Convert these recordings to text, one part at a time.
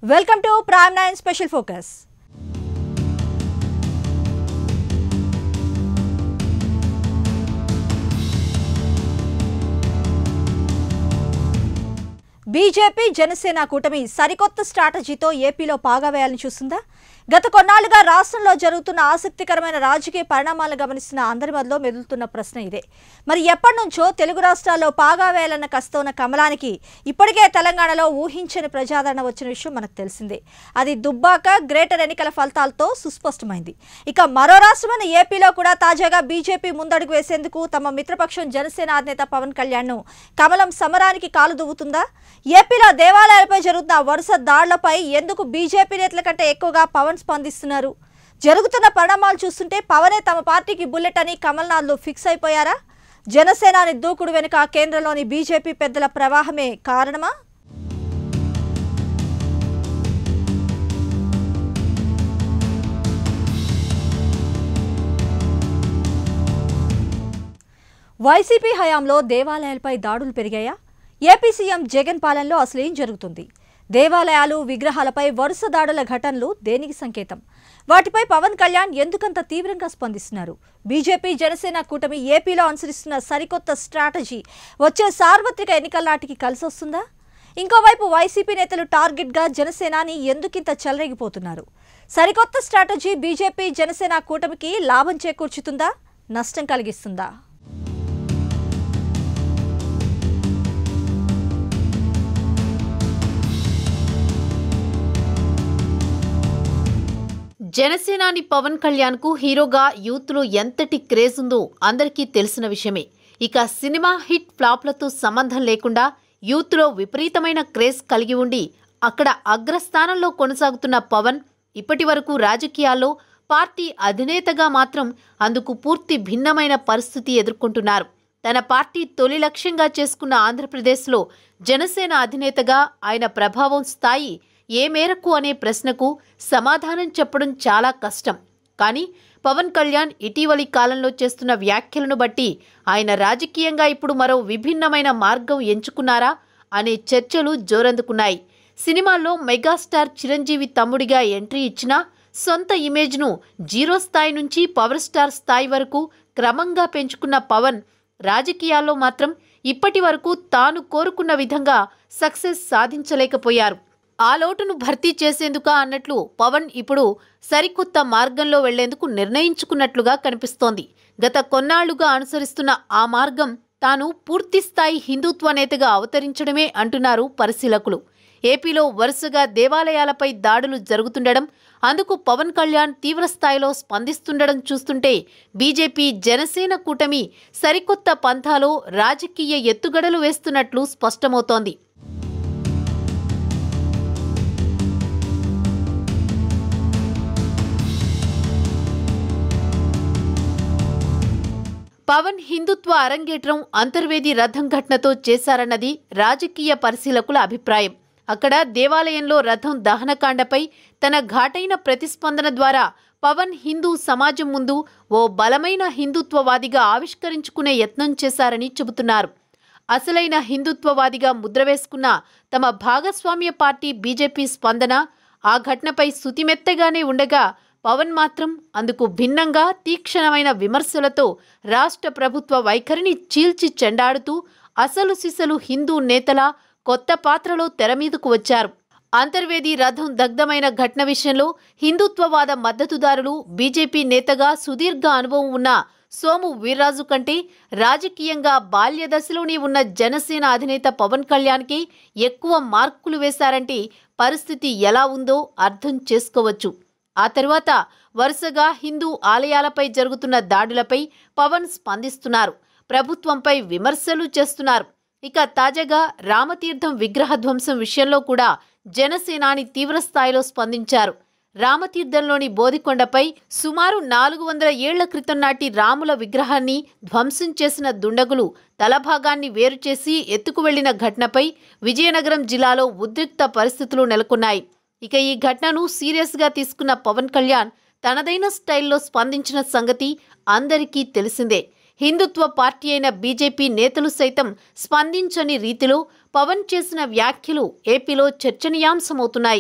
Welcome to Prime nine special focus BJP Janasena కూటమి సరికొత్త స్ట్రాటజీతో ఏపీలో పాగా వేయాలని చూస్తుందా గత కొన్నాళ్లుగా రాష్ట్రంలో జరుగుతున్న ఆసక్తికరమైన రాజకీయ పరిణామాలను గమనిస్తున్న అందరి మధ్యలో మెదులుతున్న ప్రశ్న ఇదే మరి ఎప్పటి నుంచో తెలుగు రాష్ట్రాల్లో పాగా వేయాలన్న కస్తోన్న కమలానికి ఇప్పటికే తెలంగాణలో ఊహించని ప్రజాదరణ వచ్చిన విషయం మనకు తెలిసిందే అది దుబ్బాక గ్రేటర్ ఎన్నికల ఫలితాలతో సుస్పష్టమైంది ఇక మరో రాష్ట్రమైన ఏపీలో కూడా తాజాగా బీజేపీ ముందడుగు వేసేందుకు తమ మిత్రపక్షం జనసేన అధినేత పవన్ కళ్యాణ్ను కమలం సమరానికి కాలు దువ్వుతుందా ఏపీలో దేవాలయాలపై జరుగుతున్న వరుస దాడులపై ఎందుకు బీజేపీ నేతల కంటే ఎక్కువగా పవన్ స్పందిస్తున్నారు జరుగుతున్న పరిణామాలు చూస్తుంటే పవనే తమ పార్టీకి బుల్లెట్ అని కమల్నాథ్లు ఫిక్స్ అయిపోయారా జనసేనాని దూకుడు వెనుక కేంద్రంలోని బీజేపీ పెద్దల ప్రవాహమే కారణమా వైసీపీ హయాంలో దేవాలయాలపై దాడులు పెరిగాయా ఏపీ సీఎం జగన్ పాలనలో అసలు ఏం జరుగుతుంది దేవాలయాలు విగ్రహాలపై వరుస దాడుల ఘటనలు దేనికి సంకేతం వాటిపై పవన్ కళ్యాణ్ ఎందుకంత తీవ్రంగా స్పందిస్తున్నారు బీజేపీ జనసేన కూటమి ఏపీలో అనుసరిస్తున్న సరికొత్త స్ట్రాటజీ వచ్చే సార్వత్రిక ఎన్నికల నాటికి కలిసొస్తుందా ఇంకోవైపు వైసీపీ నేతలు టార్గెట్గా జనసేనాని ఎందుకింత చెలరేగిపోతున్నారు సరికొత్త స్ట్రాటజీ బీజేపీ జనసేన కూటమికి లాభం చేకూర్చుతుందా నష్టం కలిగిస్తుందా జనసేనాని పవన్ కళ్యాణ్ కు హీరోగా యూత్ లో ఎంతటి క్రేజ్ ఉందో అందరికీ తెలిసిన విషయమే ఇక సినిమా హిట్ ఫ్లాప్లతో సంబంధం లేకుండా యూత్ లో విపరీతమైన క్రేజ్ కలిగి ఉండి అక్కడ అగ్రస్థానంలో కొనసాగుతున్న పవన్ ఇప్పటి వరకు రాజకీయాల్లో పార్టీ అధినేతగా మాత్రం అందుకు పూర్తి భిన్నమైన పరిస్థితి ఎదుర్కొంటున్నారు తన పార్టీ తొలి లక్ష్యంగా చేసుకున్న ఆంధ్రప్రదేశ్లో జనసేన అధినేతగా ఆయన ప్రభావం స్థాయి ఏ మేరకు అనే ప్రశ్నకు సమాధానం చెప్పడం చాలా కష్టం కానీ పవన్ కళ్యాణ్ ఇటీవలి కాలంలో చేస్తున్న వ్యాఖ్యలను బట్టి ఆయన రాజకీయంగా ఇప్పుడు మరో విభిన్నమైన మార్గం ఎంచుకున్నారా అనే చర్చలు జోరందుకున్నాయి సినిమాల్లో మెగాస్టార్ చిరంజీవి తమ్ముడిగా ఎంట్రీ ఇచ్చినా సొంత ఇమేజ్ను జీరో స్థాయి నుంచి పవర్ స్టార్ స్థాయి వరకు క్రమంగా పెంచుకున్న పవన్ రాజకీయాల్లో మాత్రం ఇప్పటి వరకు తాను కోరుకున్న విధంగా సక్సెస్ సాధించలేకపోయారు ఆ లోటును భర్తీ చేసేందుక అన్నట్లు పవన్ ఇప్పుడు సరికొత్త మార్గంలో వెళ్లేందుకు నిర్ణయించుకున్నట్లుగా కనిపిస్తోంది గత కొన్నాళ్లుగా అనుసరిస్తున్న ఆ మార్గం తాను పూర్తిస్థాయి హిందుత్వ నేతగా అవతరించడమే అంటున్నారు పరిశీలకులు ఏపీలో వరుసగా దేవాలయాలపై దాడులు జరుగుతుండడం అందుకు పవన్ కళ్యాణ్ తీవ్రస్థాయిలో స్పందిస్తుండడం చూస్తుంటే బీజేపీ జనసేన కూటమి సరికొత్త పంథాలో రాజకీయ ఎత్తుగడలు వేస్తున్నట్లు స్పష్టమవుతోంది పవన్ హిందుత్వ అరంగేట్రం అంతర్వేది రథం ఘటనతో చేశారన్నది రాజకీయ పరిశీలకుల అభిప్రాయం అక్కడ దేవాలయంలో రథం దహనకాండపై తన ఘాటైన ప్రతిస్పందన ద్వారా పవన్ హిందూ సమాజం ముందు ఓ బలమైన హిందుత్వవాదిగా ఆవిష్కరించుకునే యత్నం చేశారని చెబుతున్నారు అసలైన హిందుత్వవాదిగా ముద్ర వేసుకున్న తమ భాగస్వామ్య పార్టీ బీజేపీ స్పందన ఆ ఘటనపై సుతిమెత్తగానే ఉండగా పవన్ మాత్రం అందుకు భిన్నంగా తీక్షణమైన విమర్శలతో రాష్ట్ర ప్రభుత్వ వైఖరిని చీల్చి చెండాడుతూ అసలు సిసలు హిందూ నేతల కొత్త పాత్రలో తెరమీదకు వచ్చారు అంతర్వేది రథం దగ్ధమైన ఘటన విషయంలో హిందుత్వవాద మద్దతుదారులు బీజేపీ నేతగా సుదీర్ఘ అనుభవం ఉన్న సోము వీర్రాజు కంటే రాజకీయంగా బాల్య దశలోనే ఉన్న జనసేన అధినేత పవన్ కళ్యాణ్కి ఎక్కువ మార్కులు వేశారంటే పరిస్థితి ఎలా ఉందో అర్థం చేసుకోవచ్చు ఆ తర్వాత వరుసగా హిందూ ఆలయాలపై జరుగుతున్న దాడులపై పవన్ స్పందిస్తున్నారు ప్రభుత్వంపై విమర్శలు చేస్తున్నారు ఇక తాజాగా రామతీర్థం విగ్రహ ధ్వంసం విషయంలో కూడా జనసేనాని తీవ్రస్థాయిలో స్పందించారు రామతీర్థంలోని బోధికొండపై సుమారు నాలుగు వందల ఏళ్ల క్రితం నాటి రాముల విగ్రహాన్ని ధ్వంసం చేసిన దుండగులు తలభాగాన్ని వేరు చేసి ఎత్తుకు వెళ్లిన ఘటనపై విజయనగరం జిల్లాలో ఉద్రిక్త పరిస్థితులు నెలకొన్నాయి ఇక ఈ ఘటనను సీరియస్గా తీసుకున్న పవన్ కళ్యాణ్ తనదైన స్టైల్లో స్పందించిన సంగతి అందరికీ తెలిసిందే హిందుత్వ పార్టీ అయిన బీజేపీ నేతలు సైతం స్పందించని రీతిలో పవన్ చేసిన వ్యాఖ్యలు ఏపీలో చర్చనీయాంశమవుతున్నాయి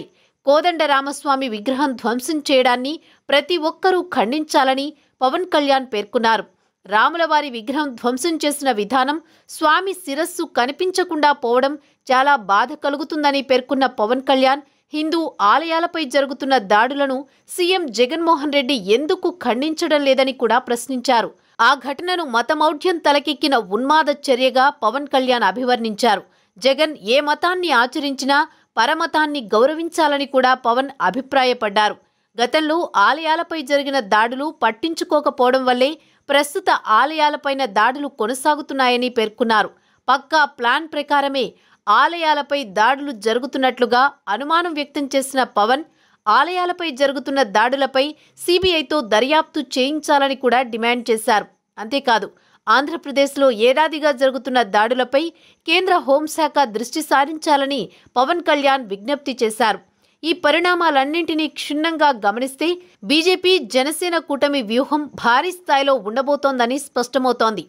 కోదండ రామస్వామి విగ్రహం ధ్వంసం చేయడాన్ని ప్రతి ఒక్కరూ ఖండించాలని పవన్ కళ్యాణ్ పేర్కొన్నారు రాములవారి విగ్రహం ధ్వంసం చేసిన విధానం స్వామి శిరస్సు కనిపించకుండా పోవడం చాలా బాధ కలుగుతుందని పేర్కొన్న పవన్ కళ్యాణ్ హిందూ ఆలయాలపై జరుగుతున్న దాడులను సీఎం జగన్మోహన్ రెడ్డి ఎందుకు ఖండించడం లేదని కూడా ప్రశ్నించారు ఆ ఘటనను మతమౌఢ్యం తలకెక్కిన ఉన్మాద చర్యగా పవన్ కళ్యాణ్ అభివర్ణించారు జగన్ ఏ మతాన్ని ఆచరించినా పరమతాన్ని గౌరవించాలని కూడా పవన్ అభిప్రాయపడ్డారు గతంలో ఆలయాలపై జరిగిన దాడులు పట్టించుకోకపోవడం వల్లే ప్రస్తుత ఆలయాలపైన దాడులు కొనసాగుతున్నాయని పేర్కొన్నారు పక్కా ప్లాన్ ప్రకారమే ఆలయాలపై దాడులు జరుగుతున్నట్లుగా అనుమానం వ్యక్తం చేసిన పవన్ ఆలయాలపై జరుగుతున్న దాడులపై సీబీఐతో దర్యాప్తు చేయించాలని కూడా డిమాండ్ చేశారు అంతేకాదు ఆంధ్రప్రదేశ్లో ఏడాదిగా జరుగుతున్న దాడులపై కేంద్ర హోంశాఖ దృష్టి సారించాలని పవన్ కళ్యాణ్ విజ్ఞప్తి చేశారు ఈ పరిణామాలన్నింటినీ క్షుణ్ణంగా గమనిస్తే బీజేపీ జనసేన కూటమి వ్యూహం భారీ స్థాయిలో ఉండబోతోందని స్పష్టమవుతోంది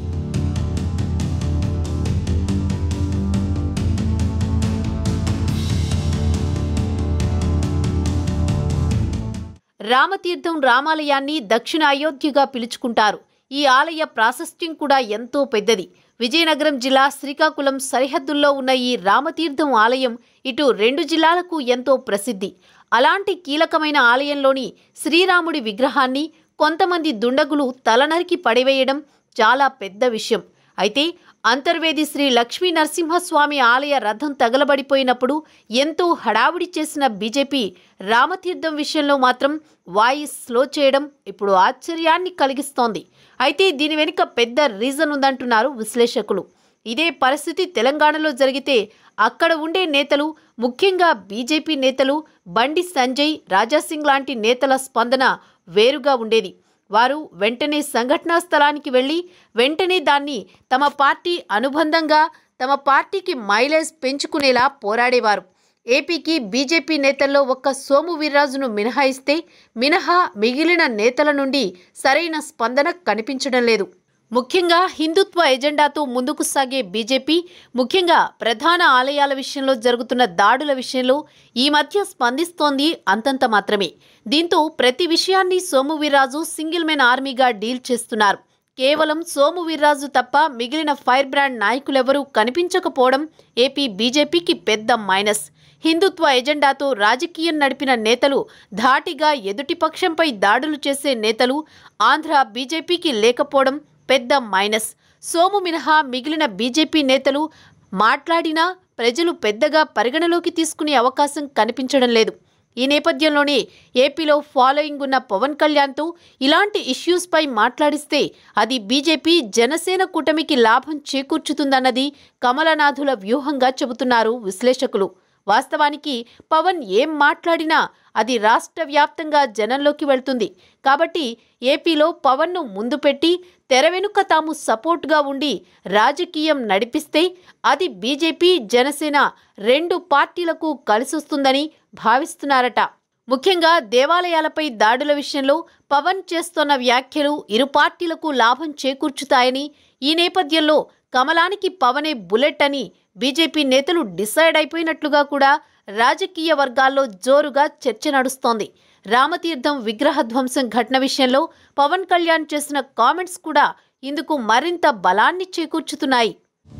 రామతీర్థం రామాలయాన్ని దక్షిణ అయోధ్యగా పిలుచుకుంటారు ఈ ఆలయ ప్రాశస్త్యం కూడా ఎంతో పెద్దది విజయనగరం జిల్లా శ్రీకాకుళం సరిహద్దుల్లో ఉన్న ఈ రామతీర్థం ఆలయం ఇటు రెండు జిల్లాలకు ఎంతో ప్రసిద్ధి అలాంటి కీలకమైన ఆలయంలోని శ్రీరాముడి విగ్రహాన్ని కొంతమంది దుండగులు తలనరికి పడివేయడం చాలా పెద్ద విషయం అయితే అంతర్వేది శ్రీ లక్ష్మీ నరసింహస్వామి ఆలయ రథం తగలబడిపోయినప్పుడు ఎంతో హడావుడి చేసిన బీజేపీ రామతీర్థం విషయంలో మాత్రం వాయిస్ స్లో చేయడం ఇప్పుడు ఆశ్చర్యాన్ని కలిగిస్తోంది అయితే దీని వెనుక పెద్ద రీజన్ ఉందంటున్నారు విశ్లేషకులు ఇదే పరిస్థితి తెలంగాణలో జరిగితే అక్కడ ఉండే నేతలు ముఖ్యంగా బీజేపీ నేతలు బండి సంజయ్ రాజాసింగ్ లాంటి నేతల స్పందన వేరుగా ఉండేది వారు వెంటనే సంఘటనా స్థలానికి వెళ్లి వెంటనే దాన్ని తమ పార్టీ అనుబంధంగా తమ పార్టీకి మైలేజ్ పెంచుకునేలా పోరాడేవారు ఏపీకి బీజేపీ నేతల్లో ఒక్క సోము వీర్రాజును మినహాయిస్తే మినహా మిగిలిన నేతల నుండి సరైన స్పందన కనిపించడం లేదు ముఖ్యంగా హిందుత్వ ఎజెండాతో ముందుకు సాగే బీజేపీ ముఖ్యంగా ప్రధాన ఆలయాల విషయంలో జరుగుతున్న దాడుల విషయంలో ఈ మధ్య స్పందిస్తోంది అంతంత మాత్రమే దీంతో ప్రతి విషయాన్ని సోము వీర్రాజు సింగిల్ మెన్ ఆర్మీగా డీల్ చేస్తున్నారు కేవలం సోము వీర్రాజు తప్ప మిగిలిన ఫైర్ బ్రాండ్ నాయకులెవరూ కనిపించకపోవడం ఏపీ బీజేపీకి పెద్ద మైనస్ హిందుత్వ ఎజెండాతో రాజకీయం నడిపిన నేతలు ధాటిగా ఎదుటి పక్షంపై దాడులు చేసే నేతలు ఆంధ్ర బీజేపీకి లేకపోవడం పెద్ద మైనస్ సోము మినహా మిగిలిన బీజేపీ నేతలు మాట్లాడినా ప్రజలు పెద్దగా పరిగణలోకి తీసుకునే అవకాశం కనిపించడం లేదు ఈ నేపథ్యంలోనే ఏపీలో ఫాలోయింగ్ ఉన్న పవన్ కళ్యాణ్తో ఇలాంటి ఇష్యూస్పై మాట్లాడిస్తే అది బీజేపీ జనసేన కూటమికి లాభం చేకూర్చుతుందన్నది కమలనాథుల వ్యూహంగా చెబుతున్నారు విశ్లేషకులు వాస్తవానికి పవన్ ఏం మాట్లాడినా అది రాష్ట్ర వ్యాప్తంగా జనంలోకి వెళ్తుంది కాబట్టి ఏపీలో పవన్ను ముందు పెట్టి తెర వెనుక తాము సపోర్ట్గా ఉండి రాజకీయం నడిపిస్తే అది బీజేపీ జనసేన రెండు పార్టీలకు కలిసొస్తుందని భావిస్తున్నారట ముఖ్యంగా దేవాలయాలపై దాడుల విషయంలో పవన్ చేస్తున్న వ్యాఖ్యలు ఇరు పార్టీలకు లాభం చేకూర్చుతాయని ఈ నేపథ్యంలో కమలానికి పవనే బుల్లెట్ అని బీజేపీ నేతలు డిసైడ్ అయిపోయినట్లుగా కూడా రాజకీయ వర్గాల్లో జోరుగా చర్చ నడుస్తోంది రామతీర్థం విగ్రహ ధ్వంసం ఘటన విషయంలో పవన్ కళ్యాణ్ చేసిన కామెంట్స్ కూడా ఇందుకు మరింత బలాన్ని చేకూర్చుతున్నాయి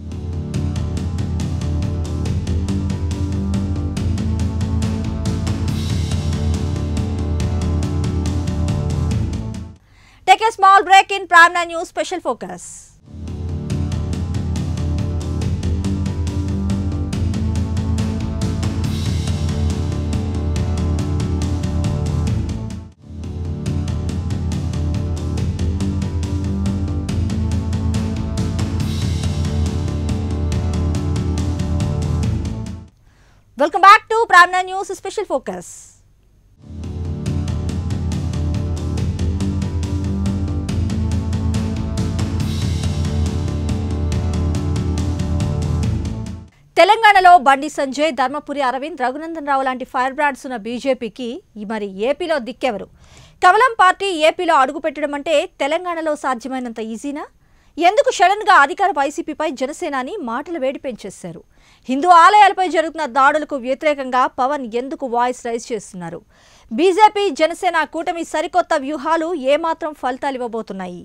Take a small break in Prime Nine News Special Focus. Welcome back to Prime Nine News Special Focus. తెలంగాణలో బండి సంజయ్ ధర్మపురి అరవింద్ రఘునందన్ రావు లాంటి ఫైర్ బ్రాండ్స్ ఉన్న బీజేపీకి ఈ మరి ఏపీలో దిక్కెవరు కమలం పార్టీ ఏపీలో అడుగుపెట్టడం అంటే తెలంగాణలో సాధ్యమైనంత ఈజీనా ఎందుకు సడన్ గా అధికార వైసీపీపై జనసేనాని మాటల వేడి పెంచేశారు హిందూ ఆలయాలపై జరుగుతున్న దాడులకు వ్యతిరేకంగా పవన్ ఎందుకు వాయిస్ రైజ్ చేస్తున్నారు బీజేపీ జనసేన కూటమి సరికొత్త వ్యూహాలు ఏమాత్రం ఫలితాలు ఇవ్వబోతున్నాయి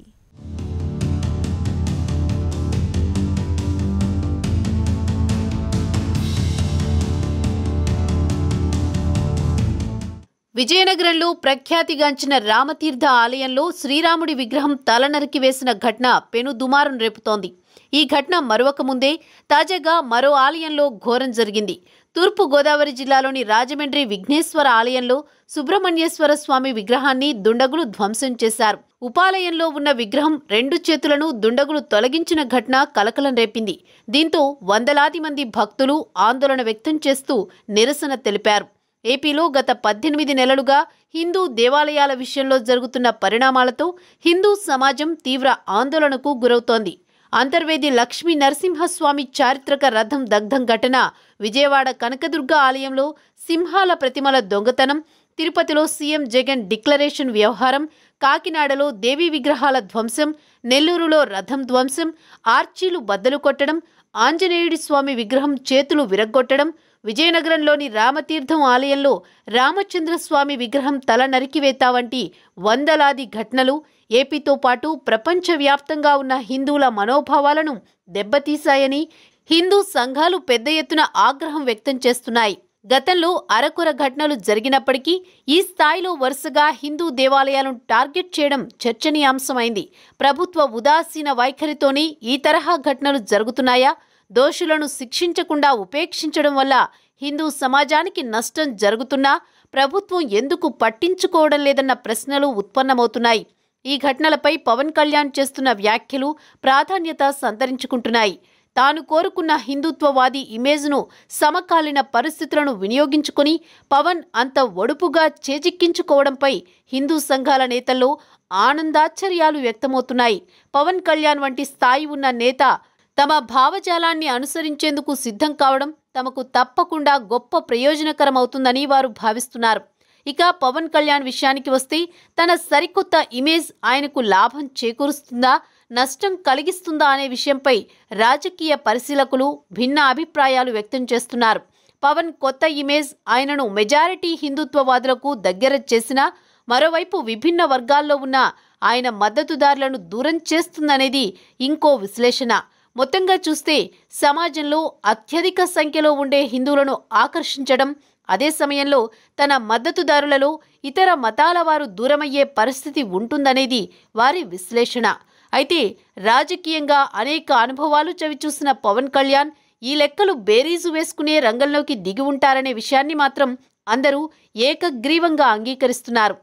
విజయనగరంలో ప్రఖ్యాతిగాంచిన రామతీర్థ ఆలయంలో శ్రీరాముడి విగ్రహం తల నరికి వేసిన ఘటన పెను దుమారం రేపుతోంది ఈ ఘటన మరొక ముందే తాజాగా మరో ఆలయంలో ఘోరం జరిగింది తూర్పు గోదావరి జిల్లాలోని రాజమండ్రి విఘ్నేశ్వర ఆలయంలో సుబ్రహ్మణ్యేశ్వర స్వామి విగ్రహాన్ని దుండగులు ధ్వంసం చేశారు ఉపాలయంలో ఉన్న విగ్రహం రెండు చేతులను దుండగులు తొలగించిన ఘటన కలకలం రేపింది దీంతో వందలాది మంది భక్తులు ఆందోళన వ్యక్తం చేస్తూ నిరసన తెలిపారు ఏపీలో గత పద్దెనిమిది నెలలుగా హిందూ దేవాలయాల విషయంలో జరుగుతున్న పరిణామాలతో హిందూ సమాజం తీవ్ర ఆందోళనకు గురవుతోంది అంతర్వేది లక్ష్మీ నరసింహస్వామి చారిత్రక రథం దగ్ధం ఘటన విజయవాడ కనకదుర్గ ఆలయంలో సింహాల ప్రతిమల దొంగతనం తిరుపతిలో సీఎం జగన్ డిక్లరేషన్ వ్యవహారం కాకినాడలో దేవీ విగ్రహాల ధ్వంసం నెల్లూరులో రథం ధ్వంసం ఆర్చీలు బద్దలు కొట్టడం ఆంజనేయుడి స్వామి విగ్రహం చేతులు విరగ్గొట్టడం విజయనగరంలోని రామతీర్థం ఆలయంలో రామచంద్రస్వామి విగ్రహం తల నరికివేత వంటి వందలాది ఘటనలు ఏపీతో పాటు ప్రపంచవ్యాప్తంగా ఉన్న హిందువుల మనోభావాలను దెబ్బతీశాయని హిందూ సంఘాలు పెద్ద ఎత్తున ఆగ్రహం వ్యక్తం చేస్తున్నాయి గతంలో అరకొర ఘటనలు జరిగినప్పటికీ ఈ స్థాయిలో వరుసగా హిందూ దేవాలయాలను టార్గెట్ చేయడం చర్చనీయాంశమైంది ప్రభుత్వ ఉదాసీన వైఖరితోనే ఈ తరహా ఘటనలు జరుగుతున్నాయా దోషులను శిక్షించకుండా ఉపేక్షించడం వల్ల హిందూ సమాజానికి నష్టం జరుగుతున్నా ప్రభుత్వం ఎందుకు పట్టించుకోవడం లేదన్న ప్రశ్నలు ఉత్పన్నమవుతున్నాయి ఈ ఘటనలపై పవన్ కళ్యాణ్ చేస్తున్న వ్యాఖ్యలు ప్రాధాన్యత సంతరించుకుంటున్నాయి తాను కోరుకున్న హిందుత్వవాది ఇమేజ్ను సమకాలీన పరిస్థితులను వినియోగించుకొని పవన్ అంత ఒడుపుగా చేజిక్కించుకోవడంపై హిందూ సంఘాల నేతల్లో ఆనందాశ్చర్యాలు వ్యక్తమవుతున్నాయి పవన్ కళ్యాణ్ వంటి స్థాయి ఉన్న నేత తమ భావజాలాన్ని అనుసరించేందుకు సిద్ధం కావడం తమకు తప్పకుండా గొప్ప ప్రయోజనకరమవుతుందని వారు భావిస్తున్నారు ఇక పవన్ కళ్యాణ్ విషయానికి వస్తే తన సరికొత్త ఇమేజ్ ఆయనకు లాభం చేకూరుస్తుందా నష్టం కలిగిస్తుందా అనే విషయంపై రాజకీయ పరిశీలకులు భిన్న అభిప్రాయాలు వ్యక్తం చేస్తున్నారు పవన్ కొత్త ఇమేజ్ ఆయనను మెజారిటీ హిందుత్వవాదులకు దగ్గర చేసినా మరోవైపు విభిన్న వర్గాల్లో ఉన్న ఆయన మద్దతుదారులను దూరం చేస్తుందనేది ఇంకో విశ్లేషణ మొత్తంగా చూస్తే సమాజంలో అత్యధిక సంఖ్యలో ఉండే హిందువులను ఆకర్షించడం అదే సమయంలో తన మద్దతుదారులలో ఇతర మతాల వారు దూరమయ్యే పరిస్థితి ఉంటుందనేది వారి విశ్లేషణ అయితే రాజకీయంగా అనేక అనుభవాలు చవిచూసిన పవన్ కళ్యాణ్ ఈ లెక్కలు బేరీజు వేసుకునే రంగంలోకి దిగి ఉంటారనే విషయాన్ని మాత్రం అందరూ ఏకగ్రీవంగా అంగీకరిస్తున్నారు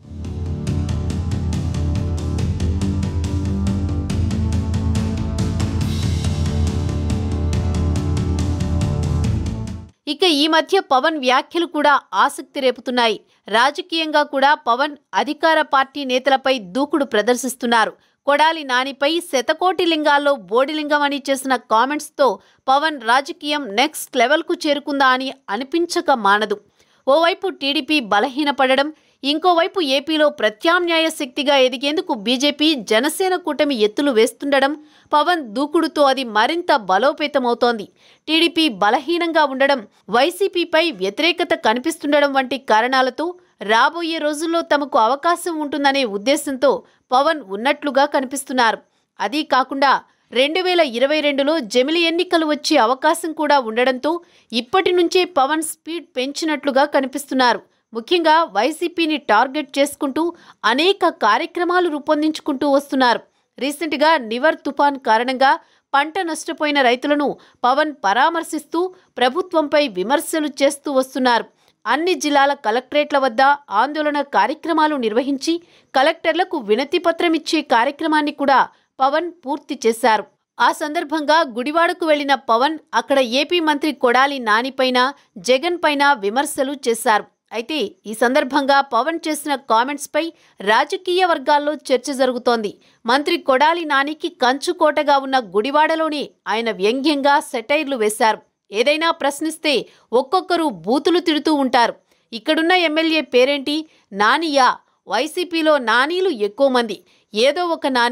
ఇక ఈ మధ్య పవన్ వ్యాఖ్యలు కూడా ఆసక్తి రేపుతున్నాయి రాజకీయంగా కూడా పవన్ అధికార పార్టీ నేతలపై దూకుడు ప్రదర్శిస్తున్నారు కొడాలి నానిపై శతకోటి లింగాల్లో బోడిలింగం అని చేసిన కామెంట్స్తో పవన్ రాజకీయం నెక్స్ట్ లెవెల్కు చేరుకుందా అని అనిపించక మానదు ఓవైపు టీడీపీ బలహీనపడడం ఇంకోవైపు ఏపీలో ప్రత్యామ్నాయ శక్తిగా ఎదిగేందుకు బీజేపీ జనసేన కూటమి ఎత్తులు వేస్తుండడం పవన్ దూకుడుతో అది మరింత బలోపేతమవుతోంది టీడీపీ బలహీనంగా ఉండడం వైసీపీపై వ్యతిరేకత కనిపిస్తుండడం వంటి కారణాలతో రాబోయే రోజుల్లో తమకు అవకాశం ఉంటుందనే ఉద్దేశంతో పవన్ ఉన్నట్లుగా కనిపిస్తున్నారు అదీ కాకుండా రెండు వేల ఇరవై రెండులో జమిలి ఎన్నికలు వచ్చే అవకాశం కూడా ఉండడంతో ఇప్పటి నుంచే పవన్ స్పీడ్ పెంచినట్లుగా కనిపిస్తున్నారు ముఖ్యంగా వైసీపీని టార్గెట్ చేసుకుంటూ అనేక కార్యక్రమాలు రూపొందించుకుంటూ వస్తున్నారు రీసెంట్గా నివర్ తుఫాన్ కారణంగా పంట నష్టపోయిన రైతులను పవన్ పరామర్శిస్తూ ప్రభుత్వంపై విమర్శలు చేస్తూ వస్తున్నారు అన్ని జిల్లాల కలెక్టరేట్ల వద్ద ఆందోళన కార్యక్రమాలు నిర్వహించి కలెక్టర్లకు వినతి పత్రం ఇచ్చే కార్యక్రమాన్ని కూడా పవన్ పూర్తి చేశారు ఆ సందర్భంగా గుడివాడకు వెళ్లిన పవన్ అక్కడ ఏపీ మంత్రి కొడాలి నానిపైన జగన్ పైన విమర్శలు చేశారు అయితే ఈ సందర్భంగా పవన్ చేసిన కామెంట్స్పై రాజకీయ వర్గాల్లో చర్చ జరుగుతోంది మంత్రి కొడాలి నానికి కంచుకోటగా ఉన్న గుడివాడలోనే ఆయన వ్యంగ్యంగా సెటైర్లు వేశారు ఏదైనా ప్రశ్నిస్తే ఒక్కొక్కరు బూతులు తిడుతూ ఉంటారు ఇక్కడున్న ఎమ్మెల్యే పేరేంటి నానియా వైసీపీలో నానీలు ఎక్కువ మంది ఏదో ఒక నాని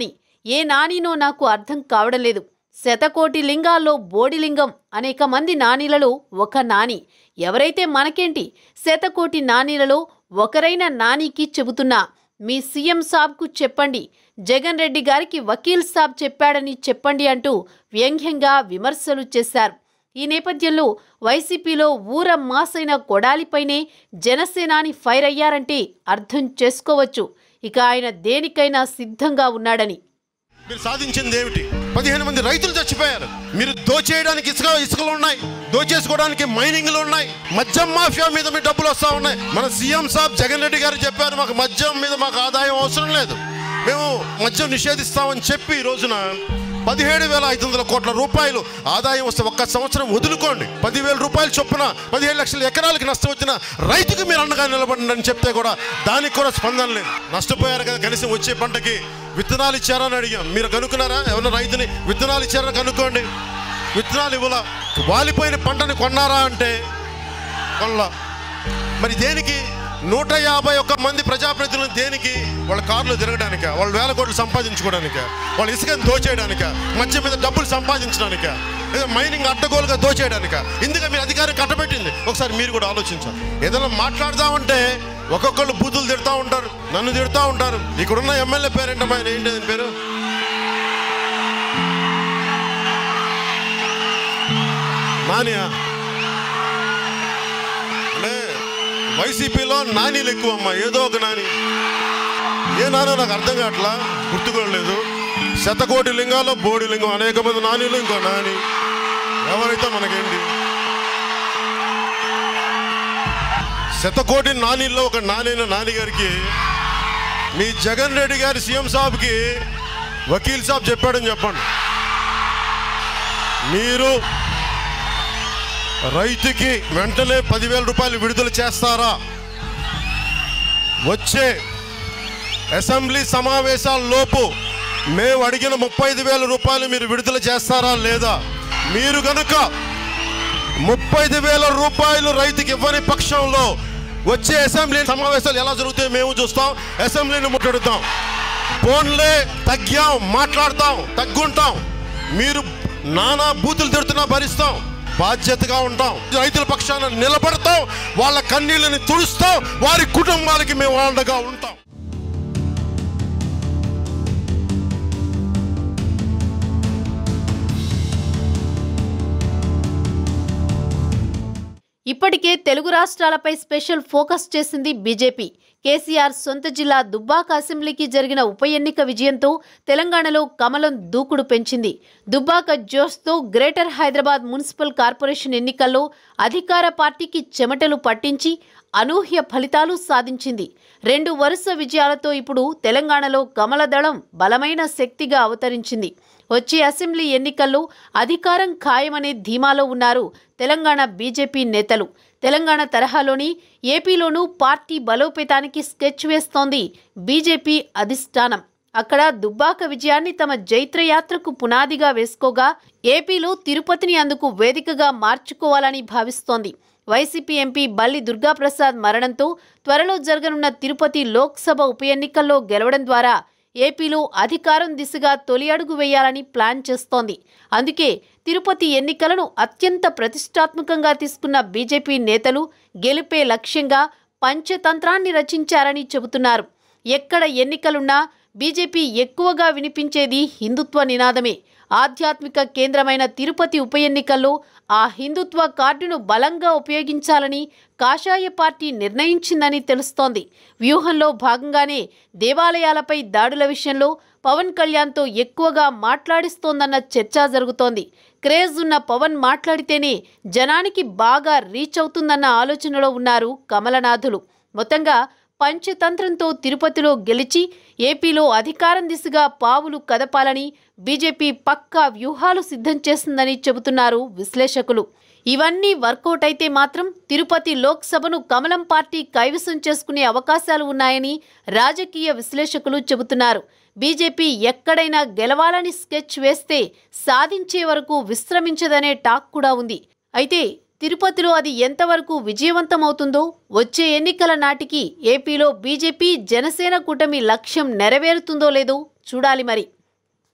ఏ నానినో నాకు అర్థం కావడం లేదు శతకోటి లింగాల్లో బోడిలింగం అనేక మంది నానీలలో ఒక నాని ఎవరైతే మనకేంటి శతకోటి నానీలలో ఒకరైన నానికి చెబుతున్నా మీ సీఎం సాబ్కు చెప్పండి జగన్ రెడ్డి గారికి వకీల్ సాబ్ చెప్పాడని చెప్పండి అంటూ వ్యంగ్యంగా విమర్శలు చేశారు ఈ నేపథ్యంలో వైసీపీలో ఊర మాసైన కొడాలిపైనే జనసేనాని ఫైర్ అయ్యారంటే అర్థం చేసుకోవచ్చు ఇక ఆయన దేనికైనా సిద్ధంగా ఉన్నాడని మీరు సాధించింది ఏమిటి పదిహేను మంది రైతులు చచ్చిపోయారు మీరు దోచేయడానికి ఇసుక ఇసుకలు ఉన్నాయి దోచేసుకోవడానికి మైనింగ్లు ఉన్నాయి మద్యం మాఫియా మీద మీ డబ్బులు వస్తా ఉన్నాయి మన సీఎం సాబ్ జగన్ రెడ్డి గారు చెప్పారు మాకు మద్యం మీద మాకు ఆదాయం అవసరం లేదు మేము మద్యం నిషేధిస్తామని చెప్పి ఈ రోజున పదిహేడు వేల ఐదు వందల కోట్ల రూపాయలు ఆదాయం వస్తే ఒక్క సంవత్సరం వదులుకోండి పదివేల రూపాయలు చొప్పున పదిహేడు లక్షల ఎకరాలకి నష్టం వచ్చిన రైతుకు మీరు అండగా నిలబడండి అని చెప్తే కూడా దానికి కూడా స్పందన లేదు నష్టపోయారు కదా కనీసం వచ్చే పంటకి విత్తనాలు ఇచ్చారని అడిగాం మీరు కనుక్కున్నారా ఎవరైనా రైతుని విత్తనాలు ఇచ్చారని కనుక్కోండి విత్తనాలు ఇవ్వాల వాలిపోయిన పంటని కొన్నారా అంటే కొనల మరి దేనికి నూట యాభై ఒక్క మంది ప్రజాప్రతినిధులు దేనికి వాళ్ళ కార్లు తిరగడానిక వాళ్ళ వేల కోట్లు సంపాదించుకోవడానిక వాళ్ళ ఇసుకని దోచేయడానిక మధ్య మీద డబ్బులు సంపాదించడానిక లేదా మైనింగ్ అడ్డగోలుగా దోచేయడానిక ఇందుకే మీరు అధికారం కట్టబెట్టింది ఒకసారి మీరు కూడా ఆలోచించాలి ఏదైనా మాట్లాడదామంటే ఒక్కొక్కళ్ళు బూతులు తిడతా ఉంటారు నన్ను తిడతా ఉంటారు ఇక్కడున్న ఎమ్మెల్యే పేరేంటమ్మా ఆయన ఏంటి ఆయన పేరు నానియా అంటే వైసీపీలో నానీలు ఎక్కువ అమ్మా ఏదో ఒక నాని ఏ నానో నాకు అర్థం కావట్లా గుర్తుకోలేదు శతకోటి లింగాల్లో బోడి లింగం అనేక మంది నానీలు ఇంకో నాని ఎవరైతే మనకేంటి శతకోటి నానీల్లో ఒక నానైన నాని గారికి మీ జగన్ రెడ్డి గారి సీఎం సాబ్కి వకీల్ సాబ్ చెప్పాడని చెప్పండి మీరు రైతుకి వెంటనే పదివేల రూపాయలు విడుదల చేస్తారా వచ్చే అసెంబ్లీ సమావేశాల లోపు మేము అడిగిన ముప్పై ఐదు వేల రూపాయలు మీరు విడుదల చేస్తారా లేదా మీరు గనుక ముప్పై ఐదు వేల రూపాయలు రైతుకి ఇవ్వని పక్షంలో వచ్చే అసెంబ్లీ సమావేశాలు ఎలా జరుగుతాయో మేము చూస్తాం అసెంబ్లీని ముట్టడుతాం ఫోన్లే తగ్గాం మాట్లాడతాం తగ్గుంటాం మీరు నానా బూతులు తిడుతున్నా భరిస్తాం బాధ్యతగా ఉంటాం రైతుల పక్షాన నిలబడతాం వాళ్ళ కన్నీళ్ళని తుడుస్తాం వారి కుటుంబాలకి మేము అండగా ఉంటాం ఇప్పటికే తెలుగు రాష్ట్రాలపై స్పెషల్ ఫోకస్ చేసింది బీజేపీ కేసీఆర్ సొంత జిల్లా దుబ్బాక అసెంబ్లీకి జరిగిన ఉప ఎన్నిక విజయంతో తెలంగాణలో కమలం దూకుడు పెంచింది దుబ్బాక జోష్తో గ్రేటర్ హైదరాబాద్ మున్సిపల్ కార్పొరేషన్ ఎన్నికల్లో అధికార పార్టీకి చెమటలు పట్టించి అనూహ్య ఫలితాలు సాధించింది రెండు వరుస విజయాలతో ఇప్పుడు తెలంగాణలో కమలదళం బలమైన శక్తిగా అవతరించింది వచ్చే అసెంబ్లీ ఎన్నికల్లో అధికారం ఖాయమనే ధీమాలో ఉన్నారు తెలంగాణ బీజేపీ నేతలు తెలంగాణ తరహాలోని ఏపీలోనూ పార్టీ బలోపేతానికి స్కెచ్ వేస్తోంది బీజేపీ అధిష్టానం అక్కడ దుబ్బాక విజయాన్ని తమ జైత్రయాత్రకు పునాదిగా వేసుకోగా ఏపీలో తిరుపతిని అందుకు వేదికగా మార్చుకోవాలని భావిస్తోంది వైసీపీ ఎంపీ బల్లి దుర్గాప్రసాద్ మరణంతో త్వరలో జరగనున్న తిరుపతి లోక్సభ ఉప ఎన్నికల్లో గెలవడం ద్వారా ఏపీలో అధికారం దిశగా తొలి అడుగు వేయాలని ప్లాన్ చేస్తోంది అందుకే తిరుపతి ఎన్నికలను అత్యంత ప్రతిష్టాత్మకంగా తీసుకున్న బీజేపీ నేతలు గెలిపే లక్ష్యంగా పంచతంత్రాన్ని రచించారని చెబుతున్నారు ఎక్కడ ఎన్నికలున్నా బీజేపీ ఎక్కువగా వినిపించేది హిందుత్వ నినాదమే ఆధ్యాత్మిక కేంద్రమైన తిరుపతి ఉప ఎన్నికల్లో ఆ హిందుత్వ కార్డును బలంగా ఉపయోగించాలని కాషాయ పార్టీ నిర్ణయించిందని తెలుస్తోంది వ్యూహంలో భాగంగానే దేవాలయాలపై దాడుల విషయంలో పవన్ కళ్యాణ్తో ఎక్కువగా మాట్లాడిస్తోందన్న చర్చ జరుగుతోంది క్రేజ్ ఉన్న పవన్ మాట్లాడితేనే జనానికి బాగా రీచ్ అవుతుందన్న ఆలోచనలో ఉన్నారు కమలనాథులు మొత్తంగా పంచతంత్రంతో తిరుపతిలో గెలిచి ఏపీలో అధికారం దిశగా పావులు కదపాలని బీజేపీ పక్కా వ్యూహాలు సిద్ధం చేసిందని చెబుతున్నారు విశ్లేషకులు ఇవన్నీ వర్కౌట్ అయితే మాత్రం తిరుపతి లోక్సభను కమలం పార్టీ కైవసం చేసుకునే అవకాశాలు ఉన్నాయని రాజకీయ విశ్లేషకులు చెబుతున్నారు బీజేపీ ఎక్కడైనా గెలవాలని స్కెచ్ వేస్తే సాధించే వరకు విశ్రమించదనే టాక్ కూడా ఉంది అయితే తిరుపతిలో అది ఎంతవరకు విజయవంతమవుతుందో వచ్చే ఎన్నికల నాటికి ఏపీలో బీజేపీ జనసేన కూటమి లక్ష్యం నెరవేరుతుందో లేదో చూడాలి మరి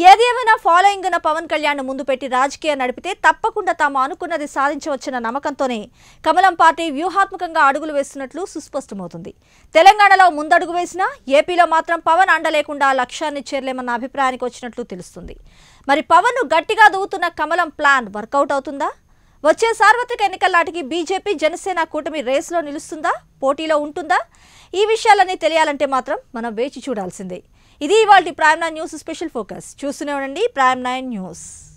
ఏది ఏమైనా ఫాలోయింగ్ ఉన్న పవన్ కళ్యాణ్ ముందు పెట్టి రాజకీయం నడిపితే తప్పకుండా తాము అనుకున్నది సాధించవచ్చన్న నమ్మకంతోనే కమలం పార్టీ వ్యూహాత్మకంగా అడుగులు వేస్తున్నట్లు సుస్పష్టమవుతుంది తెలంగాణలో ముందడుగు వేసినా ఏపీలో మాత్రం పవన్ అండ లేకుండా లక్ష్యాన్ని చేరలేమన్న అభిప్రాయానికి వచ్చినట్లు తెలుస్తుంది మరి పవన్ గట్టిగా దూవుతున్న కమలం ప్లాన్ వర్కౌట్ అవుతుందా వచ్చే సార్వత్రిక ఎన్నికల నాటికి బీజేపీ జనసేన కూటమి రేసులో నిలుస్తుందా పోటీలో ఉంటుందా ఈ విషయాలన్నీ తెలియాలంటే మాత్రం మనం వేచి చూడాల్సిందే ఇది ఇవాళ Prime nine news special focus చూస్తూనే ఉండండి ప్రైమ్ నైన్ న్యూస్